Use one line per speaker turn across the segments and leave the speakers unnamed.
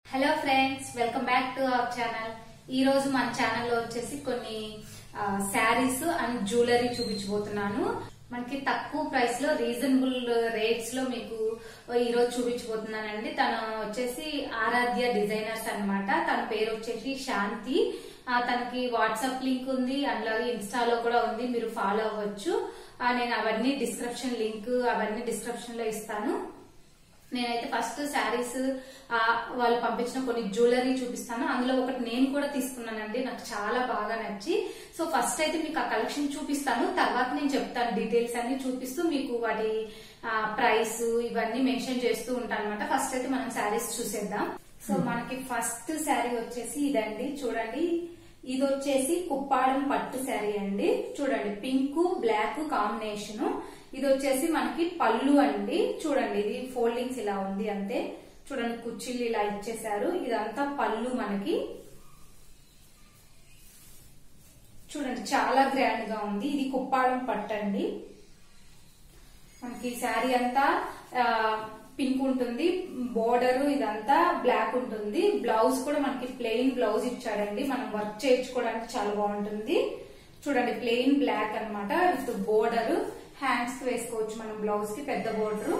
hello friends welcome back to our channel ఈ రోజు మన ఛానల్లో వచ్చేసి కొన్ని శారీస్ అండ్ జ్యువెలరీ చూపించబోతున్నాను మనకి తక్కువ ప్రైస్ లో రీజనబుల్ రేట్స్ లో మీకు ఈ రోజు చూపించబోతున్నానండి తను వచ్చేసి ఆరాధ్య డిజైనర్స్ అన్నమాట తన పేరు వచ్చేసి శాంతి ఆ, తనకి వాట్సాప్ లింక్ ఉంది అలాగే ఇన్స్టాలో కూడా ఉంది మీరు ఫాలో అవ్వచ్చు ఆ, నేను అవన్నీ డిస్క్రిప్షన్ లింక్ అవన్నీ డిస్క్రిప్షన్ లో ఇస్తాను నేనైతే ఫస్ట్ శారీస్ వాళ్ళు పంపించిన కొన్ని జ్యువెలరీ చూపిస్తాను అందులో ఒకటి నేను కూడా తీసుకున్నానండి నాకు చాలా బాగా నచ్చి సో ఫస్ట్ అయితే మీకు ఆ కలెక్షన్ చూపిస్తాను తర్వాత నేను చెప్తాను డీటెయిల్స్ అన్ని చూపిస్తూ మీకు వాటి ప్రైస్ ఇవన్నీ మెన్షన్ చేస్తూ ఉంటాను అనమాట ఫస్ట్ అయితే మనం శారీస్ చూసేద్దాం సో మనకి ఫస్ట్ శారీ వచ్చేసి ఇదండి చూడండి ఇది వచ్చేసి కుప్పాడం పట్టు శారీ అండి చూడండి పింక్ బ్లాక్ కాంబినేషన్ ఇది వచ్చేసి మనకి పళ్ళు అండి చూడండి ఇది ఫోల్డింగ్స్ ఇలా ఉంది అంతే చూడండి కుర్చీలు ఇలా ఇచ్చేసారు ఇదంతా పళ్ళు మనకి చూడండి చాలా గ్రాండ్ గా ఉంది ఇది కుప్పాడం పట్టు అండి మనకి శారీ అంతా ఆ, పింక్ ఉంటుంది బోర్డర్ ఇదంతా బ్లాక్ ఉంటుంది బ్లౌజ్ కూడా మనకి ప్లెయిన్ బ్లౌజ్ ఇచ్చాడండి మనం వర్క్ చేయించుకోవడానికి చాలా బాగుంటుంది చూడండి ప్లెయిన్ బ్లాక్ అన్నమాట విత్ బోర్డర్ హ్యాండ్స్ కి వేసుకోవచ్చు మనం బ్లౌజ్ కి పెద్ద బోర్డర్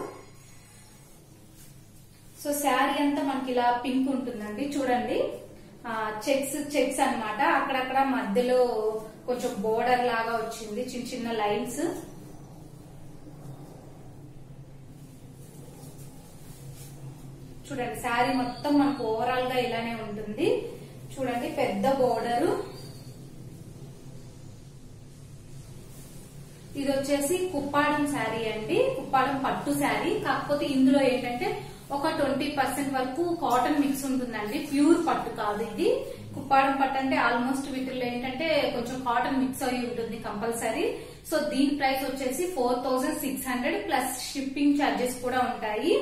సో శారీ అంతా మనకి ఇలా పింక్ ఉంటుందండి చూడండి చెక్స్ చెక్స్ అన్నమాట అక్కడక్కడ మధ్యలో కొంచెం బోర్డర్ లాగా వచ్చింది చిన్న చిన్న లైన్స్ చూడండి శారీ మొత్తం మనకు ఓవరాల్ గా ఇలానే ఉంటుంది చూడండి పెద్ద బోర్డరు ఇది వచ్చేసి కుప్పాడం శారీ అండి కుప్పాడం పట్టు శారీ కాకపోతే ఇందులో ఏంటంటే ఒక ట్వంటీ పర్సెంట్ వరకు కాటన్ మిక్స్ ఉంటుందండి ప్యూర్ పట్టు కాదు ఇది కుప్పాడం పట్టు అంటే ఆల్మోస్ట్ వీటిల్లో ఏంటంటే కొంచెం కాటన్ మిక్స్ అయి ఉంటుంది కంపల్సరీ సో దీని ప్రైస్ వచ్చేసి four thousand six hundred plus shipping charges కూడా ఉంటాయి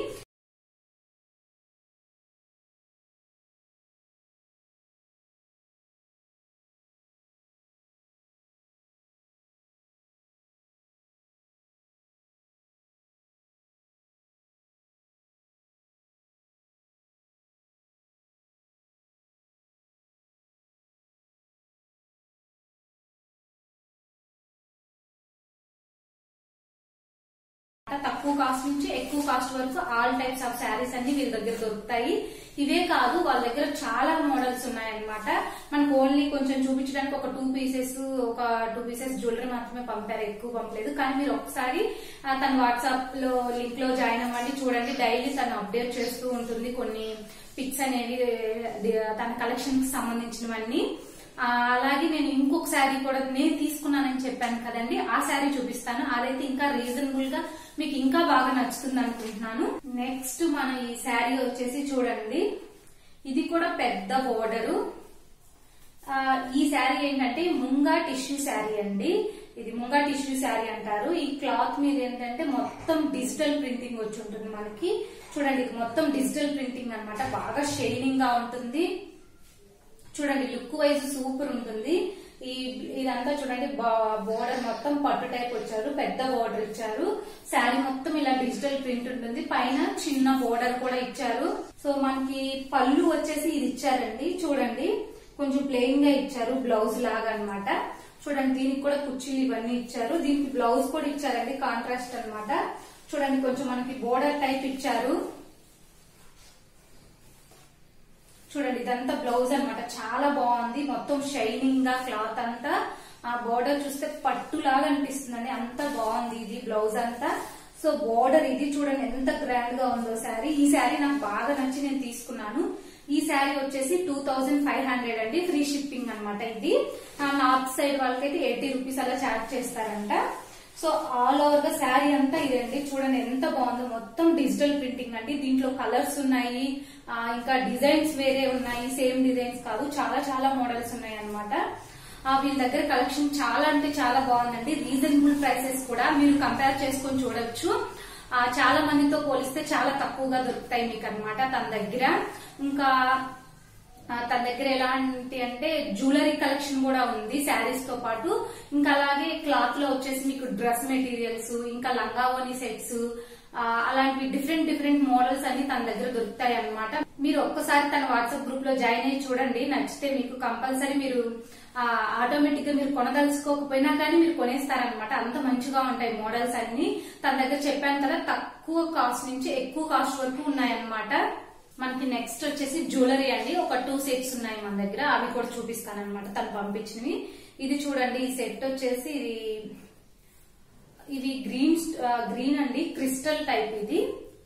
తక్కువ కాస్ట్ నుంచి ఎక్కువ కాస్ట్ వరకు ఆల్ టైప్స్ ఆఫ్ శారీస్ అన్ని వీళ్ళ దగ్గర దొరుకుతాయి ఇవే కాదు వాళ్ళ దగ్గర చాలా మోడల్స్ ఉన్నాయన్నమాట మనకు ఓన్లీ కొంచెం చూపించడానికి ఒక టూ పీసెస్ ఒక టూ పీసెస్ జ్యువెలరీ మాత్రమే పంపారు ఎక్కువ పంపలేదు కానీ మీరు ఒకసారి ఆ, తన వాట్సాప్ లో లింక్ లో జాయిన్ అవ్వండి చూడండి డైలీ తను అప్డేట్ చేస్తూ ఉంటుంది కొన్ని పిక్స్ అనేవి ది- తన కలెక్షన్ కి సంబంధించినవన్నీ ఆ, అలాగే నేను ఇంకొక శారీ కూడా నేను తీసుకున్నానని చెప్పాను కదండి ఆ శారీ చూపిస్తాను అదైతే ఇంకా రీజనబుల్ గా మీకు ఇంకా బాగా నచ్చుతుంది అనుకుంటున్నాను నెక్స్ట్ మన ఈ శారీ వచ్చేసి చూడండి ఇది కూడా పెద్ద బోర్డరు ఆ, ఈ శారీ ఏంటంటే ముంగా టిష్యూ శారీ అండి ఇది ముంగా టిష్యూ శారీ అంటారు ఈ క్లాత్ మీద ఏంటంటే మొత్తం డిజిటల్ ప్రింటింగ్ వచ్చి ఉంటుంది మనకి చూడండి ఇది మొత్తం డిజిటల్ ప్రింటింగ్ అన్నమాట బాగా షైనింగ్ గా ఉంటుంది చూడండి లుక్ వైజ్ సూపర్ ఉంటుంది ఈ ఇదంతా చూడండి బోర్డర్ మొత్తం పట్టు టైప్ వచ్చారు పెద్ద బోర్డర్ ఇచ్చారు శారీ మొత్తం ఇలా డిజిటల్ ప్రింట్ ఉంటుంది పైన చిన్న బోర్డర్ కూడా ఇచ్చారు సో మనకి పళ్ళు వచ్చేసి ఇది ఇచ్చారండి చూడండి కొంచెం ప్లెయిన్ గా ఇచ్చారు బ్లౌజ్ లాగా అన్నమాట చూడండి దీనికి కూడా కుర్చీలు ఇవన్నీ ఇచ్చారు దీనికి బ్లౌజ్ కూడా ఇచ్చారండి కాంట్రాస్ట్ అన్నమాట చూడండి కొంచెం మనకి బోర్డర్ టైప్ ఇచ్చారు చూడండి ఇదంతా బ్లౌజ్ అన్నమాట చాలా బాగుంది మొత్తం షైనింగ్ గా క్లాత్ అంతా ఆ బోర్డర్ చూస్తే పట్టులాగా అనిపిస్తుందండి అంత బాగుంది ఇది బ్లౌజ్ అంతా సో బోర్డర్ ఇది చూడండి ఎంత గ్రాండ్ గా ఉందో శారీ ఈ శారీ నాకు బాగా నచ్చి నేను తీసుకున్నాను ఈ శారీ వచ్చేసి టూ థౌజండ్ ఫైవ్ హండ్రెడ్ అండి ఫ్రీ షిప్పింగ్ అన్నమాట ఇది నార్త్ సైడ్ వాళ్ళకైతే ఎయిటీ రూపీస్ అలా చార్జ్ చేస్తారంట సో ఆల్ ఓవర్ గా శారీ అంతా ఇదండి చూడండి ఎంత బాగుందో మొత్తం డిజిటల్ ప్రింటింగ్ అండి దీంట్లో కలర్స్ ఉన్నాయి ఆ, ఇంకా డిజైన్స్ వేరే ఉన్నాయి సేమ్ డిజైన్స్ కాదు చాలా చాలా మోడల్స్ ఉన్నాయి అనమాట వీళ్ళ దగ్గర కలెక్షన్ చాలా అంటే చాలా బాగుందండి రీజనబుల్ ప్రైసెస్ కూడా మీరు కంపేర్ చేసుకొని చూడొచ్చు ఆ, చాలా మందితో పోలిస్తే చాలా తక్కువగా దొరుకుతాయి మీకు అన్నమాట తన దగ్గర ఇంకా ఆ, తన దగ్గర ఎలాంటి అంటే జ్యువెలరీ కలెక్షన్ కూడా ఉంది శారీస్ తో పాటు ఇంకా అలాగే క్లాత్ లో వచ్చేసి మీకు డ్రెస్ మెటీరియల్స్ ఇంకా లంగావోని సెట్స్ ఆ, అలాంటి డిఫరెంట్ డిఫరెంట్ మోడల్స్ అన్ని తన దగ్గర దొరుకుతాయి అన్నమాట మీరు ఒక్కసారి తన వాట్సాప్ గ్రూప్ లో జాయిన్ అయ్యి చూడండి నచ్చితే మీకు కంపల్సరీ మీరు ఆటోమేటిక్ గా మీరు కొనదలుచుకోకపోయినా కానీ మీరు కొనేస్తారనమాట అంత మంచిగా ఉంటాయి మోడల్స్ అన్ని తన దగ్గర చెప్పాను కదా తక్కువ కాస్ట్ నుంచి ఎక్కువ కాస్ట్ వరకు ఉన్నాయన్నమాట మనకి నెక్స్ట్ వచ్చేసి జ్యువెలరీ అండి ఒక టూ సెట్స్ ఉన్నాయి మన దగ్గర అవి కూడా చూపిస్తాను అనమాట తను పంపించినవి ఇది చూడండి ఈ సెట్ వచ్చేసి ఇది ఇది గ్రీన్ గ్రీన్ అండి క్రిస్టల్ టైప్ ఇది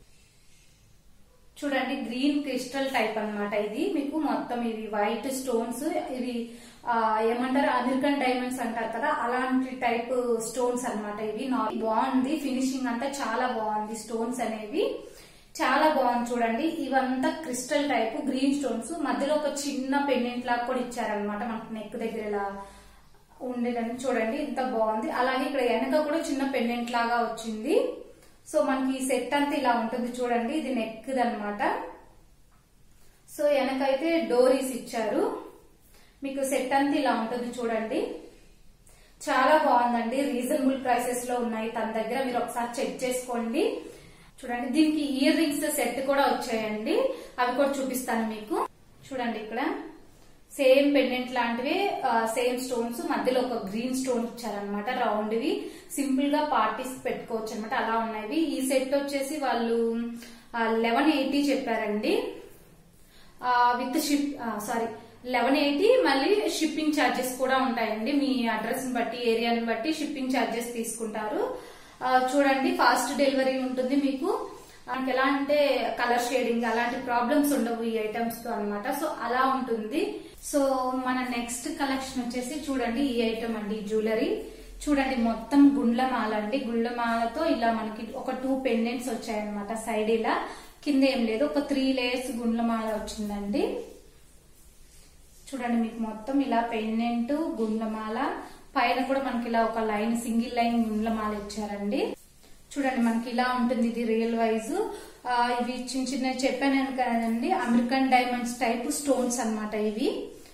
చూడండి గ్రీన్ క్రిస్టల్ టైప్ అన్నమాట ఇది మీకు మొత్తం ఇవి వైట్ స్టోన్స్ ఇవి ఆ, ఏమంటారు అమెరికన్ డైమండ్స్ అంటారు కదా అలాంటి టైప్ స్టోన్స్ అన్నమాట ఇవి నా- బాగుంది ఫినిషింగ్ అంతా చాలా బాగుంది స్టోన్స్ అనేవి చాలా బాగుంది చూడండి ఇవంతా క్రిస్టల్ టైప్ గ్రీన్ స్టోన్స్ మధ్యలో ఒక చిన్న పెండెంట్ లాగా కూడా ఇచ్చారనమాట మనకు నెక్ దగ్గర ఇలా ఉండేదని చూడండి ఇంత బాగుంది అలాగే ఇక్కడ వెనక కూడా చిన్న పెండెంట్ లాగా వచ్చింది సో మనకి ఈ సెట్ అంతా ఇలా ఉంటుంది చూడండి ఇది నెక్ అనమాట సో వెనకైతే డోరీస్ ఇచ్చారు మీకు సెట్ అంతా ఇలా ఉంటుంది చూడండి చాలా బాగుందండి రీజనబుల్ ప్రైసెస్ లో ఉన్నాయి తన దగ్గర మీరు ఒకసారి చెక్ చేసుకోండి చూడండి దీనికి ఇయర్ రింగ్స్ సెట్ కూడా వచ్చాయండి అవి కూడా చూపిస్తాను మీకు చూడండి ఇక్కడ సేమ్ పెండెంట్ లాంటివి సేమ్ స్టోన్స్ మధ్యలో ఒక గ్రీన్ స్టోన్ ఇచ్చారనమాట రౌండ్ వి సింపుల్ గా పార్టీస్ పెట్టుకోవచ్చు అనమాట అలా ఉన్నాయి ఈ సెట్ వచ్చేసి వాళ్ళు లెవెన్ ఎయిటీ చెప్పారండి with ship sorry eleven eighty మళ్ళీ షిప్పింగ్ ఛార్జెస్ కూడా ఉంటాయండి మీ అడ్రస్ ని బట్టి ఏరియాని బట్టి షిప్పింగ్ ఛార్జెస్ తీసుకుంటారు ఆ, చూడండి ఫాస్ట్ డెలివరీ ఉంటుంది మీకు మనకి ఎలా అంటే కలర్ షేడింగ్ అలాంటి ప్రాబ్లమ్స్ ఉండవు ఈ ఐటమ్స్ తో అనమాట సో అలా ఉంటుంది సో మన నెక్స్ట్ కలెక్షన్ వచ్చేసి చూడండి ఈ ఐటమ్ అండి జ్యువెలరీ చూడండి మొత్తం గుండ్ల మాల అండి గుండ్ల మాలతో ఇలా మనకి ఒక టూ పెండెంట్స్ వచ్చాయన్నమాట సైడ్ ఇలా కింద ఏం లేదు ఒక త్రీ లేయర్స్ గుండ్ల మాల వచ్చిందండి చూడండి మీకు మొత్తం ఇలా పెండెంట్ గుండ్లమాల పైన కూడా మనకి ఇలా ఒక లైన్ సింగిల్ లైన్ గుండ్లమాల ఇచ్చారండి చూడండి మనకి ఇలా ఉంటుంది ఇది రియల్ వైజ్ ఇవి చిన్న చిన్న చెప్పాను కదండి అమెరికన్ డైమండ్స్ టైప్ స్టోన్స్ అన్నమాట ఇవి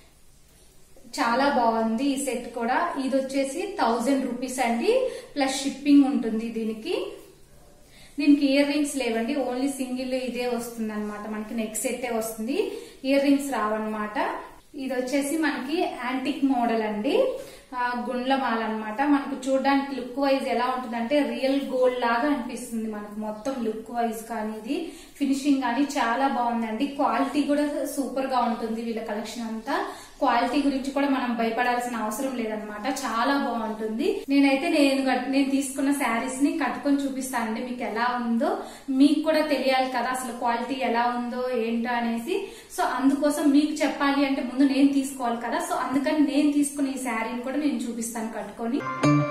చాలా బాగుంది ఈ సెట్ కూడా ఇది వచ్చేసి థౌజండ్ రూపీస్ అండి ప్లస్ షిప్పింగ్ ఉంటుంది దీనికి దీనికి ఇయర్ రింగ్స్ లేవండి ఓన్లీ సింగిల్ ఇదే వస్తుంది అనమాట మనకి నెక్ సెట్టే వస్తుంది ఇయర్ రింగ్స్ రావన్నమాట ఇది వచ్చేసి మనకి యాంటిక్ మోడల్ అండి ఆ, గుండ్ల మాల అనమాట మనకు చూడడానికి లుక్ వైజ్ ఎలా ఉంటుందంటే రియల్ గోల్డ్ లాగా అనిపిస్తుంది మనకు మొత్తం లుక్ వైజ్ కానీ ఇది ఫినిషింగ్ కానీ చాలా బాగుందండి క్వాలిటీ కూడా సూపర్ గా ఉంటుంది వీళ్ళ కలెక్షన్ అంతా క్వాలిటీ గురించి కూడా మనం భయపడాల్సిన అవసరం లేదనమాట చాలా బాగుంటుంది నేనైతే నేను కట్- నేను తీసుకున్న శారీస్ ని కట్టుకొని చూపిస్తానండి మీకు ఎలా ఉందో మీకు కూడా తెలియాలి కదా అసలు క్వాలిటీ ఎలా ఉందో ఏంటో అనేసి సో అందుకోసం మీకు చెప్పాలి అంటే ముందు నేను తీసుకోవాలి కదా సో అందుకని నేను తీసుకున్న ఈ శారీని కూడా నేను చూపిస్తాను కట్టుకొని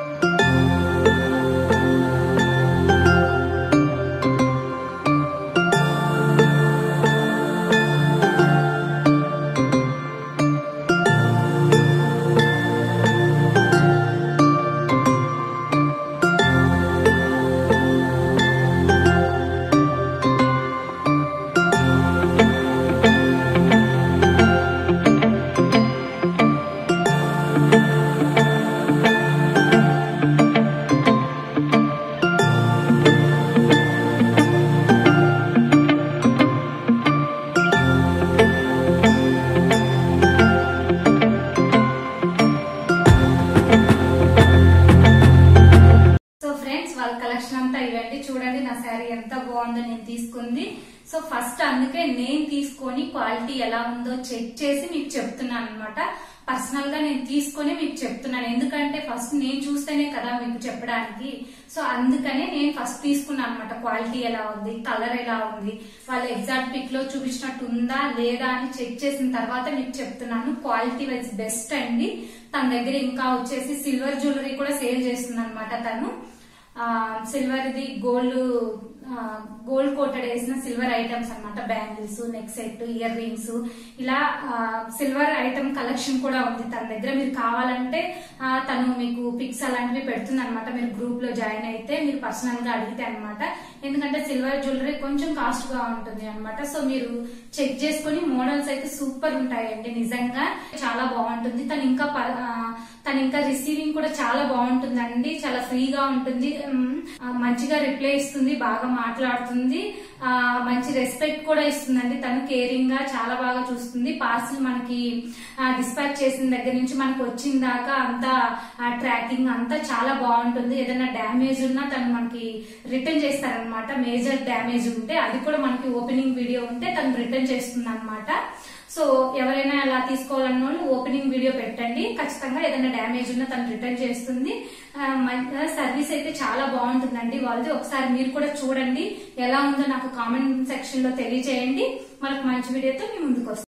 సో ఫ్రెండ్స్ వాళ్ళ కలెక్షన్ అంతా ఇవ్వండి చూడండి నా శారీ ఎంత బాగుందో నేను తీసుకుంది సో ఫస్ట్ అందుకే నేను తీసుకొని క్వాలిటీ ఎలా ఉందో చెక్ చేసి మీకు చెప్తున్నాను అనమాట పర్సనల్ గా నేను తీసుకొని మీకు చెప్తున్నాను ఎందుకంటే ఫస్ట్ నేను చూస్తేనే కదా మీకు చెప్పడానికి సో అందుకనే నేను ఫస్ట్ తీసుకున్నాను అనమాట క్వాలిటీ ఎలా ఉంది కలర్ ఎలా ఉంది వాళ్ళ ఎగ్జాక్ట్ పిక్ లో చూపించినట్టు ఉందా లేదా అని చెక్ చేసిన తర్వాత మీకు చెప్తున్నాను క్వాలిటీ వైజ్ బెస్ట్ అండి తన దగ్గర ఇంకా వచ్చేసి సిల్వర్ జ్యువెలరీ కూడా సేల్ చేస్తుంది అనమాట తను సిల్వర్ ఇది గోల్డ్ గోల్డ్ కోటెడ్ వేసిన సిల్వర్ ఐటమ్స్ అన్నమాట bangles neck set earrings ఇలా సిల్వర్ ఐటమ్ కలెక్షన్ కూడా ఉంది తన దగ్గర మీరు కావాలంటే ఆ, తను మీకు పిక్స్ అలాంటివి పెడుతుంది అనమాట మీరు గ్రూప్ లో జాయిన్ అయితే మీరు పర్సనల్ గా అడిగితే అనమాట ఎందుకంటే సిల్వర్ జ్యువెలరీ కొంచెం కాస్ట్ గా ఉంటుంది అనమాట సో మీరు చెక్ చేసుకుని మోడల్స్ అయితే సూపర్ ఉంటాయండి నిజంగా చాలా బాగుంటుంది తను ఇంకా ప- ఆ, తను ఇంకా రిసీవింగ్ కూడా చాలా బాగుంటుందండి చాలా ఫ్రీగా ఉంటుంది ఉమ్, ఆ, మంచిగా రిప్లై ఇస్తుంది బాగా మాట్లాడుతుంది ఆ, మంచి రెస్పెక్ట్ కూడా ఇస్తుందండి తను కేరింగ్ గా చాలా బాగా చూస్తుంది పార్సిల్ మనకి డిస్పాచ్ చేసిన దగ్గర నుంచి మనకు వచ్చిన దాకా అంతా ట్రాకింగ్ అంతా చాలా బాగుంటుంది ఏదైనా డ్యామేజ్ ఉన్నా తను మనకి రిటర్న్ చేస్తారనమాట మేజర్ డ్యామేజ్ ఉంటే అది కూడా మనకి ఓపెనింగ్ వీడియో ఉంటే తను రిటర్న్ చేస్తుంది అనమాట సో ఎవరైనా అలా తీసుకోవాలన్న వాళ్ళు ఓపెనింగ్ వీడియో పెట్టండి ఖచ్చితంగా ఏదైనా డ్యామేజ్ ఉన్నా తను రిటర్న్ చేస్తుంది ఆ, మన- సర్వీస్ అయితే చాలా బాగుంటుందండి వాళ్ళది ఒకసారి మీరు కూడా చూడండి ఎలా ఉందో నాకు కామెంట్ సెక్షన్ లో తెలియజేయండి మనకు మంచి వీడియోతో మీ ముందుకు వస్తాం